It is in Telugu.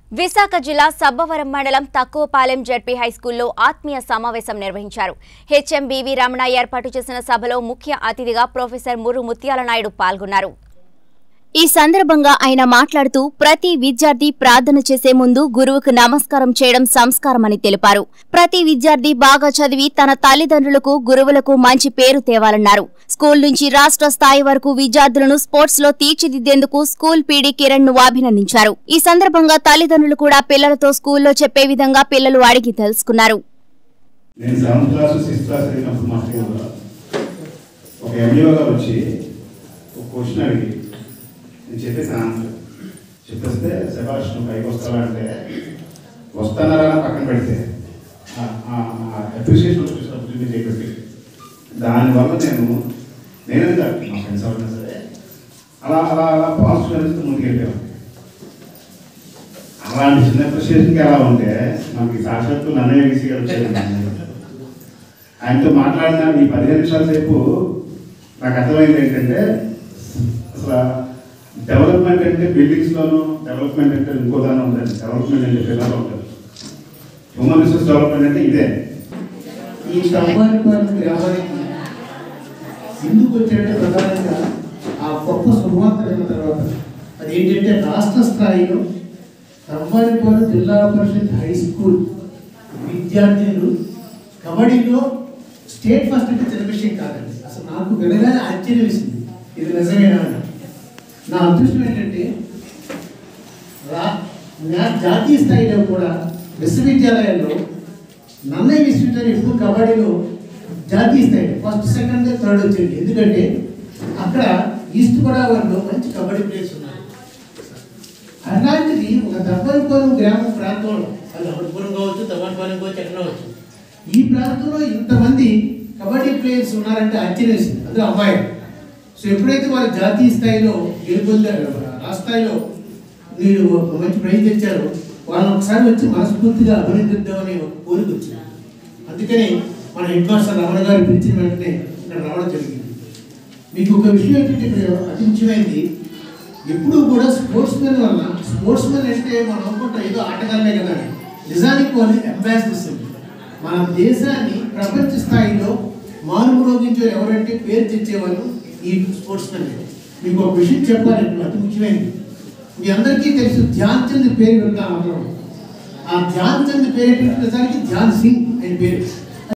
విశాఖ జిల్లా సబ్బవరం మండలం తక్కువపాలెం జడ్పీ హైస్కూల్లో ఆత్మీయ సమావేశం నిర్వహించారు హెచ్ఎంబీవీ రమణ ఏర్పాటు చేసిన సభలో ముఖ్య అతిథిగా ప్రొఫెసర్ ముర్రు ముత్యాల నాయుడు పాల్గొన్నారు ఈ సందర్భంగా ఆయన మాట్లాడుతూ ప్రతి విద్యార్థి ప్రార్థన చేసే ముందు గురువుకు నమస్కారం చేయడం సంస్కారమని తెలిపారు ప్రతి విద్యార్థి బాగా చదివి తన తల్లిదండ్రులకు గురువులకు మంచి పేరు తేవాలన్నారు స్కూల్ నుంచి రాష్ట్ర స్థాయి వరకు విద్యార్థులను స్పోర్ట్స్ లో తీర్చిదిద్దేందుకు స్కూల్ పీడీ కిరణ్ ను అభినందించారు ఈ సందర్భంగా తల్లిదండ్రులు కూడా పిల్లలతో స్కూల్లో చెప్పే విధంగా పిల్లలు అడిగి తెలుసుకున్నారు నేను సెవెంత్ క్లాస్ సిక్స్త్ క్లాస్ చదివినప్పుడు మా స్కూల్లో ఒక ఎంఈఓ గారు వచ్చి ఒక క్వశ్చన్ అడిగి నేను చెప్పేసి ఆన్సర్ చెప్పేస్తే శభాష్ నువ్వు పైకి వస్తావా అంటే వస్తానారా అని పక్కన పెడితే అప్రిషియేషన్ వచ్చినప్పుడు చెప్పేసి దానివల్ల నేను నేనే కాదు మా ఫ్రెండ్స్ ఎవరైనా సరే అలా అలా అలా పాజిటివ్ అనేది ముందుకెళ్ళాను అలాంటి చిన్న అప్రిషియేషన్కి ఎలా ఉంటే మనకి సాక్షాత్తు నన్నయ్య వీసీ గారు వచ్చారు ఆయనతో మాట్లాడిన ఈ పదిహేను నిమిషాల సేపు నాకు అర్థమైంది ఏంటంటే అసలు డెవలప్మెంట్ అంటే బిల్డింగ్స్లోనూ డెవలప్మెంట్ అంటే ఇంకో దాని ఉంటుంది డెవలప్మెంట్ అంటే పిల్లలు ఉంటుంది హ్యూమన్ రిసోర్స్ డెవలప్మెంట్ అంటే ఇదే ఈ స్తంభానిపాలెం గ్రామానికి ఎందుకు వచ్చాడంటే ప్రధానంగా ఆ గొప్ప శుభవార్తలైన తర్వాత అది ఏంటంటే రాష్ట్ర స్థాయిలో స్తంభానిపాలెం జిల్లా పరిషత్ హై స్కూల్ విద్యార్థులు కబడ్డీలో స్టేట్ ఫస్ట్ అంటే చిన్న విషయం కాదండి అసలు నాకు వినగానే ఆశ్చర్యం వేసింది ఇది నిజమేనా అని నా అదృష్టం ఏంటంటే రా నా జాతీయ స్థాయిలో కూడా విశ్వవిద్యాలయాల్లో నన్నయ్య విశ్వవిద్యాలయం ఎప్పుడు కబడ్డీలో జాతీయ స్థాయి ఫస్ట్ సెకండ్ థర్డ్ వచ్చింది ఎందుకంటే అక్కడ ఈస్ట్ గోదావరిలో మంచి కబడ్డీ ప్లేయర్స్ ఉన్నారు అలాంటిది ఒక దబ్బలపాలెం గ్రామం ప్రాంతంలో అది అమర్పురం కావచ్చు దవ్వనపాలెం కావచ్చు ఎక్కడ కావచ్చు ఈ ప్రాంతంలో ఇంతమంది కబడ్డీ ప్లేయర్స్ ఉన్నారంటే ఆశ్చర్యం వేసింది అందులో అమ్మాయి సో ఎప్పుడైతే వాళ్ళు జాతీయ స్థాయిలో గెలుపొందారు రాష్ట్ర స్థాయిలో మీరు ఒక మంచి ప్రైజ్ తెచ్చారు వాళ్ళని ఒకసారి వచ్చి మనస్ఫూర్తిగా అభినందిద్దామని ఒక కోరిక వచ్చింది అందుకని మన హెడ్ మాస్టర్ రమణ గారు పిలిచిన వెంటనే ఇక్కడ రావడం జరిగింది మీకు ఒక విషయం ఏంటంటే ఇక్కడ అతి ముఖ్యమైనది ఎప్పుడు కూడా స్పోర్ట్స్ మెన్ వల్ల స్పోర్ట్స్ మెన్ అంటే మనం అనుకుంటాం ఏదో ఆటగాళ్ళే కదా అని. నిజానికి వాళ్ళు అంబాసిడర్స్ అండి. మన దేశాన్ని ప్రపంచ స్థాయిలో మారుమ్రోగించే ఎవరంటే పేరు తెచ్చేవాళ్ళు ఈ స్పోర్ట్స్ మెన్ మీకు ఒక విషయం చెప్పాలి ఇప్పుడు అతి ముఖ్యమైనది మీ అందరికీ తెలుసు ధ్యాన్ చంద్ పేరు వింటాం అందరం ఆ ధ్యాన్ చంద్ పేరు నిజానికి ధ్యాన్ సింగ్ ఆయన పేరు